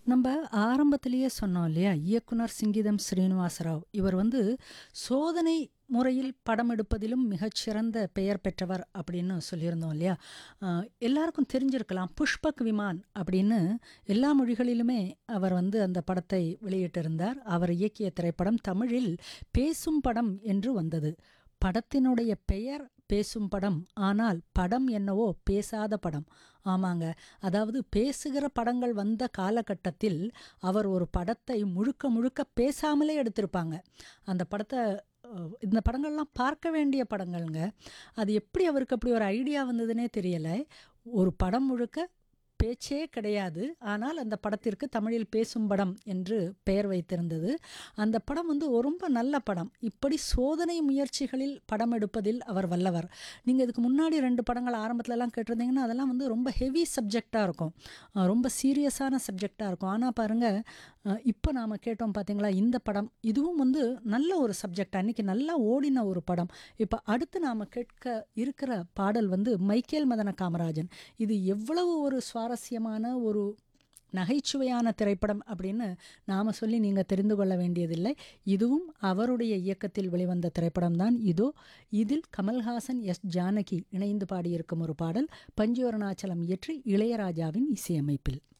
நம்ம ஆரம்பத்திலேயே சொன்னோம் இல்லையா இயக்குனர் சிங்கிதம் ஸ்ரீனிவாசராவ் இவர் வந்து சோதனை முறையில் படம் எடுப்பதிலும் மிகச்சிறந்த பெயர் பெற்றவர் அப்படின்னு சொல்லியிருந்தோம் இல்லையா அஹ், எல்லாருக்கும் தெரிஞ்சிருக்கலாம் புஷ்பக் விமான் அப்படின்னு எல்லா மொழிகளிலுமே அவர் வந்து அந்த படத்தை வெளியிட்டிருந்தார் அவர் இயக்கிய திரைப்படம் தமிழில் பேசும் படம் என்று வந்தது படத்தினுடைய பெயர் பேசும் படம் ஆனால் படம் என்னவோ பேசாத படம் ஆமாங்க அதாவது பேசுகிற படங்கள் வந்த காலகட்டத்தில் அவர் ஒரு படத்தை முழுக்க முழுக்க பேசாமலே எடுத்திருப்பாங்க அந்த படத்தை அஹ், இந்த படங்கள்லாம் பார்க்க வேண்டிய படங்கள்ங்க அது எப்படி அவருக்கு அப்படி ஒரு ஐடியா வந்ததுன்னே தெரியலை ஒரு படம் முழுக்க பேச்சே கிடையாது ஆனால் அந்த படத்திற்கு தமிழில் பேசும் படம் என்று பெயர் வைத்திருந்தது அந்த படம் வந்து ஒரு ரொம்ப நல்ல படம் இப்படி சோதனை முயற்சிகளில் படம் எடுப்பதில் அவர் வல்லவர் நீங்கள் இதுக்கு முன்னாடி ரெண்டு படங்கள் ஆரம்பத்துலலாம் கேட்டிருந்தீங்கன்னா அதெல்லாம் வந்து ரொம்ப ஹெவி சப்ஜெக்டாக இருக்கும் அஹ் ரொம்ப சீரியஸான சப்ஜெக்டாக இருக்கும் ஆனால் பாருங்கள் இப்போ நாம் கேட்டோம் பார்த்தீங்களா இந்த படம் இதுவும் வந்து நல்ல ஒரு சப்ஜெக்ட் அன்னைக்கு நல்லா ஓடின ஒரு படம் இப்போ அடுத்து நாம் கேட்க இருக்கிற பாடல் வந்து மைக்கேல் மதன காமராஜன் இது எவ்வளவு ஒரு சுவாரஸ்யமான ஒரு நகைச்சுவையான திரைப்படம் அப்படின்னு நாம் சொல்லி நீங்கள் தெரிந்து கொள்ள வேண்டியதில்லை இதுவும் அவருடைய இயக்கத்தில் வெளிவந்த திரைப்படம் தான் இதோ இதில் கமல்ஹாசன் எஸ் ஜானகி இணைந்து பாடியிருக்கும் ஒரு பாடல் பஞ்சு அருணாச்சலம் இயற்றி இளையராஜாவின் இசையமைப்பில்